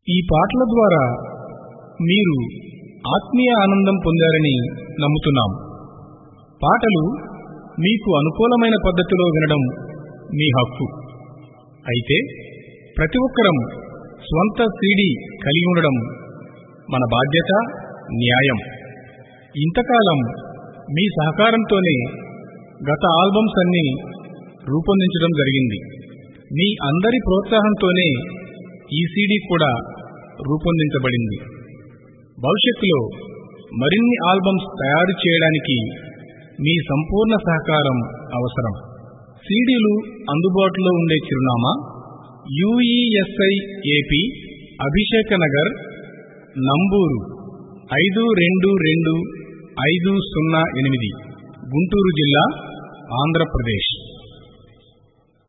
ఈ పాటల ద్వారా మీరు ఆత్మీయ ఆనందం పొందారని నమ్ముతున్నాం పాటలు మీకు అనుకూలమైన పద్ధతిలో వినడం మీ హక్కు అయితే ప్రతి ఒక్కరం స్వంత సీడీ కలిగి ఉండడం మన బాధ్యత న్యాయం ఇంతకాలం మీ సహకారంతోనే గత ఆల్బమ్స్ అన్ని రూపొందించడం జరిగింది మీ అందరి ప్రోత్సాహంతోనే ఈ సీడీ కూడా రూపొందించబడింది భవిష్యత్తులో మరిన్ని ఆల్బమ్స్ తయారు చేయడానికి మీ సంపూర్ణ సహకారం అవసరం సీడీలు అందుబాటులో ఉండే చిరునామా యుఈఎస్ఐ ఏపీ అభిషేక నగర్ నంబూరు ఐదు రెండు రెండు ఐదు సున్నా ఎనిమిది గుంటూరు జిల్లా ఆంధ్రప్రదేశ్